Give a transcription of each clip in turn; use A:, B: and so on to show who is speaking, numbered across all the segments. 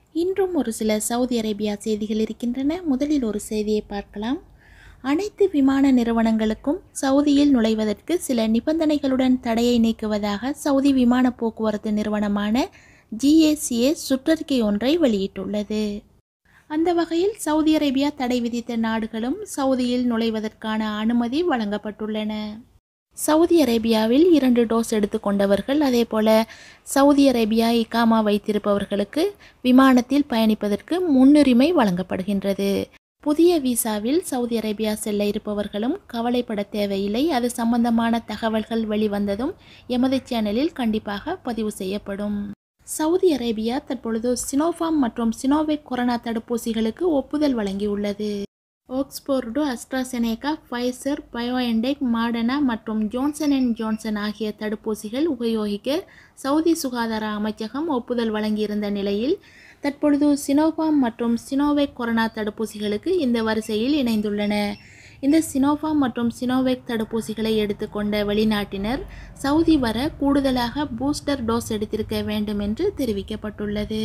A: இன்றும் ஒரு சில சவுதி அரேபியா செய்திகள் இருக்கின்றன முதலில் ஒரு செய்தியை பார்க்கலாம் அனைத்து விமான நிறுவனங்களுக்கும் சவுதியில் நுழைவதற்கு சில நிபந்தனைகளுடன் தடையை நீக்குவதாக சவுதி விமான போக்குவரத்து நிறுவனமான ஜிஏசிஏ சுற்றறிக்கை ஒன்றை வெளியிட்டுள்ளது அந்த வகையில் சவுதி அரேபியா தடை விதித்த நாடுகளும் சவுதியில் நுழைவதற்கான அனுமதி வழங்கப்பட்டுள்ளன சவுதி அரேபியாவில் இரண்டு டோஸ் எடுத்துக்கொண்டவர்கள் அதேபோல சவுதி அரேபியா இகாமா வைத்திருப்பவர்களுக்கு விமானத்தில் பயணிப்பதற்கு முன்னுரிமை வழங்கப்படுகின்றது புதிய விசாவில் சவுதி அரேபியா செல்ல இருப்பவர்களும் கவலைப்பட தேவையில்லை அது சம்பந்தமான தகவல்கள் வெளிவந்ததும் எமது சேனலில் கண்டிப்பாக பதிவு செய்யப்படும் சவுதி அரேபியா தற்பொழுது சினோஃபார்ம் மற்றும் சினோவேக் கொரோனா தடுப்பூசிகளுக்கு ஒப்புதல் வழங்கியுள்ளது Oxford AstraZeneca Pfizer BioNTech Moderna மற்றும் ஜோன்சன் அண்ட் ஜோன்சன் ஆகிய தடுப்பூசிகள் உபயோகிக்க சவுதி சுகாதார அமைச்சகம் ஒப்புதல் வழங்கியிருந்த நிலையில் தற்பொழுது சினோஃபார்ம் மற்றும் சினோவேக் கொரோனா தடுப்பூசிகளுக்கு இந்த வரிசையில் இணைந்துள்ளன இந்த சினோஃபார்ம் மற்றும் சினோவேக் தடுப்பூசிகளை எடுத்துக்கொண்ட வெளிநாட்டினர் சவுதி வர கூடுதலாக பூஸ்டர் டோஸ் எடுத்திருக்க வேண்டும் என்று தெரிவிக்கப்பட்டுள்ளது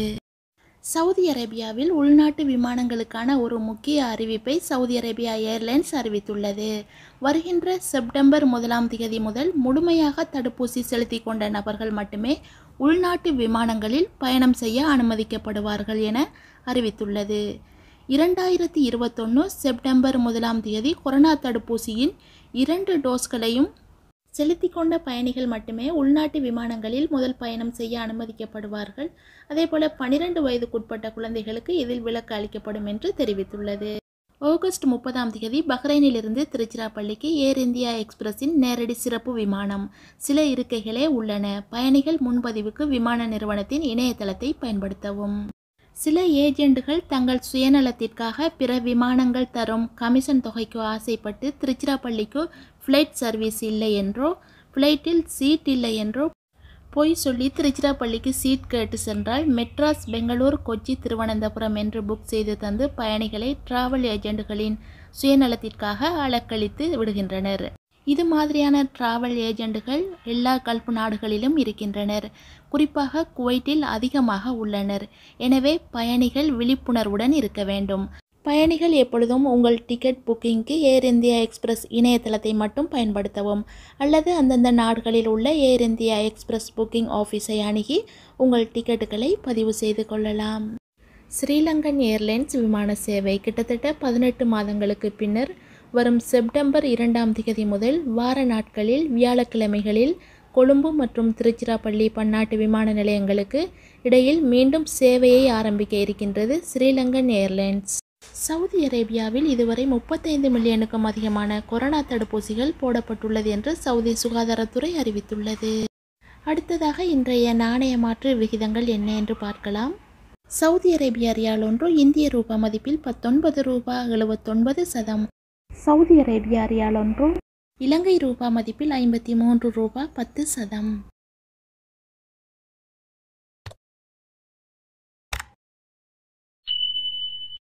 A: சவுதி அரேபியாவில் உள்நாட்டு விமானங்களுக்கான ஒரு முக்கிய அறிவிப்பை சவுதி அரேபியா ஏர்லைன்ஸ் அறிவித்துள்ளது வருகின்ற செப்டம்பர் முதலாம் தேதி முதல் முழுமையாக தடுப்பூசி செலுத்தி கொண்ட நபர்கள் மட்டுமே உள்நாட்டு விமானங்களில் பயணம் செய்ய அனுமதிக்கப்படுவார்கள் என அறிவித்துள்ளது இரண்டாயிரத்தி இருபத்தொன்று செப்டம்பர் முதலாம் தேதி கொரோனா தடுப்பூசியின் இரண்டு டோஸ்களையும் செலுத்தி கொண்ட பயணிகள் மட்டுமே உள்நாட்டு விமானங்களில் முதல் பயணம் செய்ய அனுமதிக்கப்படுவார்கள் அதேபோல பனிரெண்டு வயதுக்குட்பட்ட குழந்தைகளுக்கு இதில் விலக்கு அளிக்கப்படும் என்று தெரிவித்துள்ளது ஆகஸ்ட் முப்பதாம் தேதி பஹ்ரைனிலிருந்து திருச்சிராப்பள்ளிக்கு ஏர் இந்தியா எக்ஸ்பிரஸின் நேரடி சிறப்பு விமானம் சில இருக்கைகளே உள்ளன பயணிகள் முன்பதிவுக்கு விமான நிறுவனத்தின் இணையதளத்தை பயன்படுத்தவும் சில ஏஜெண்டுகள் தங்கள் சுயநலத்திற்காக பிற விமானங்கள் தரும் கமிஷன் தொகைக்கு ஆசைப்பட்டு திருச்சிராப்பள்ளிக்கு ஃப்ளைட் சர்வீஸ் இல்லை என்றோ ஃப்ளைட்டில் சீட் இல்லை என்றோ பொய் சொல்லி திருச்சிராப்பள்ளிக்கு சீட் கேட்டு சென்றால் மெட்ராஸ் பெங்களூர் கொச்சி திருவனந்தபுரம் என்று புக் செய்து தந்து பயணிகளை டிராவல் ஏஜெண்டுகளின் சுயநலத்திற்காக அலக்களித்து விடுகின்றனர் இது மாதிரியான டிராவல் ஏஜெண்டுகள் எல்லா கல்ஃப் நாடுகளிலும் இருக்கின்றனர் குறிப்பாக குவைட்டில் அதிகமாக உள்ளனர் எனவே பயணிகள் விழிப்புணர்வுடன் இருக்க வேண்டும் பயணிகள் எப்பொழுதும் உங்கள் டிக்கெட் புக்கிங்க்கு ஏர் இந்தியா எக்ஸ்பிரஸ் இணையதளத்தை மட்டும் பயன்படுத்தவும் அல்லது அந்தந்த நாடுகளில் உள்ள ஏர் இந்தியா எக்ஸ்பிரஸ் புக்கிங் ஆஃபீஸை அணுகி உங்கள் டிக்கெட்டுகளை பதிவு செய்து கொள்ளலாம் ஸ்ரீலங்கன் ஏர்லைன்ஸ் விமான சேவை கிட்டத்தட்ட பதினெட்டு மாதங்களுக்கு பின்னர் வரும் செப்டம்பர் இரண்டாம் தேதி முதல் வார நாட்களில் வியாழக்கிழமைகளில் கொழும்பு மற்றும் திருச்சிராப்பள்ளி பன்னாட்டு விமான நிலையங்களுக்கு இடையில் மீண்டும் சேவையை ஆரம்பிக்க இருக்கின்றது ஸ்ரீலங்கன் ஏர்லைன்ஸ் சவுதி அரேபியாவில் இதுவரை முப்பத்தைந்து மில்லியனுக்கும் அதிகமான கொரோனா தடுப்பூசிகள் போடப்பட்டுள்ளது என்று சவுதி சுகாதாரத்துறை அறிவித்துள்ளது அடுத்ததாக இன்றைய நாணய மாற்று விகிதங்கள் என்ன என்று பார்க்கலாம் சவுதி அரேபிய ரியால் ஒன்று இந்திய ரூபா மதிப்பில் பத்தொன்பது ரூபா எழுபத்தொன்பது சதம் சவுதி அரேபியா ரியால் ஒன்று இலங்கை ரூபா மதிப்பில் ஐம்பத்தி மூன்று ரூபா பத்து சதம்